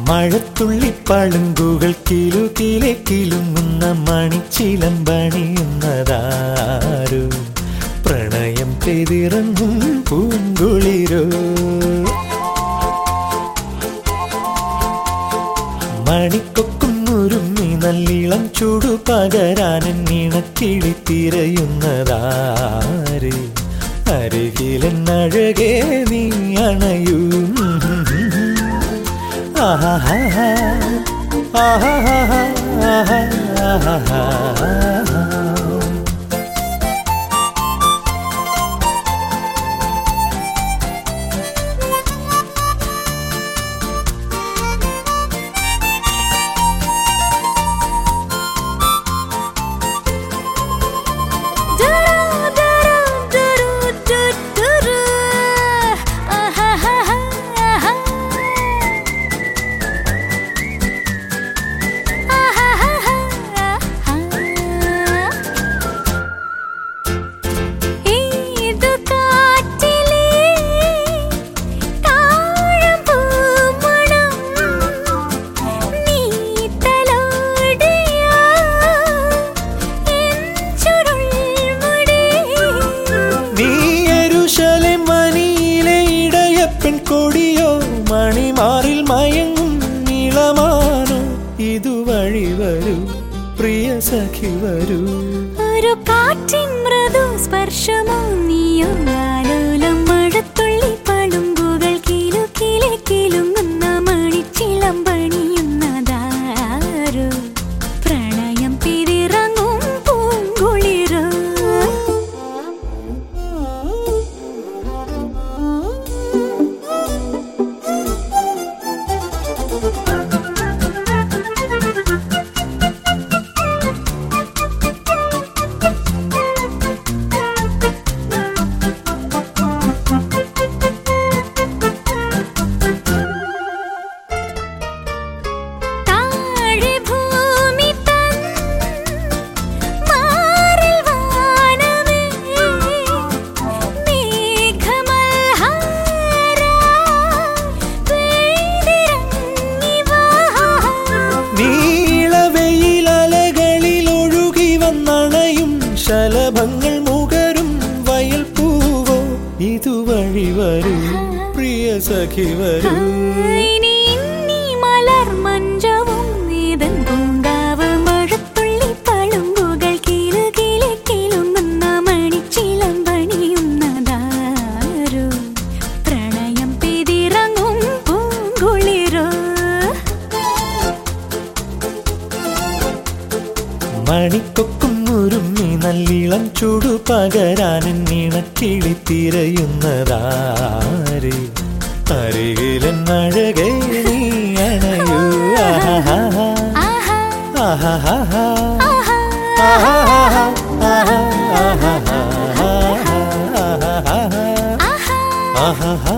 മഴത്തുള്ളി പളുങ്കുകൾ കിലുകിലെ കിലുങ്ങുന്ന മണിച്ചിലമ്പണിയുന്നതാരു പ്രണയം പെതിറങ്ങും പൂങ്കുളിരോ മണിക്കൊക്കും ഉരുമ്മി നല്ലിളം ചൂടു പകരാനൻ ഇണക്കിളി തിരയുന്നതാര് അരികിലെന്നഴകേ നീ അണയൂ ആഹാ ആഹാ ആഹാ ഏതു കാറ്റിലെ താഴമ്പൂമണം നീ തലോടിയ എൻ ചുരുൾമുടി നീ യരുശലെ മണിയിലെ ഇടയപ്പൻ കൊടിയോ മണിമാറിൽ മയങ്ങും നീളമാനോ ഇതുവഴി വരൂ പ്രിയ സഖി വരൂ ഒരു കാറ്റിൻ മൃദു സ്പർശമോ നീയോ ആലോലം മഴത്തുള്ളി പളുമ്പുകൾ കിലുക്കിലെ കിലുങ്ങുന്ന മണിച്ചിലം പണിയുന്നതാരോ പ്രണയം പിരിറങ്ങും പൂങ്കുളിരോ താഴെ ഭൂമി തൻ മാറിൽ വാനമേ മേഘമൽഹാര പെയ്തിറങ്ങി വാ നീളവെയിലലകളിൽ ഒഴുകി വന്നണയും ശലഭങ്ങൾ മുകരും വയൽ പൂവോ ഇതുവഴി വരൂ പ്രിയ സഖി വരൂ ഇനി ഇന്നി മലർ മഞ്ചവും നീതൻ പൂങ്കാവ് മഴത്തുള്ളി പളുമ്പുകൾ കിലുകിലെ കിലുങ്ങുന്ന മണിച്ചിലം പണിയുന്നതാരോ പ്രണയം പെതിറങ്ങും പൂങ്കുളിരോ മണിക്കൊക്കും ഉരുമ്മി നല്ലിളം ചൂടു പകരാനൻ ഇണക്കിളി തിരയുന്നതാര് അരികിലെന്നഴകേ നീ അണയൂ ആഹാ ആഹാ ആഹാ ആഹാ ആഹാ ആഹാ ആഹാ ആഹാ ആഹാ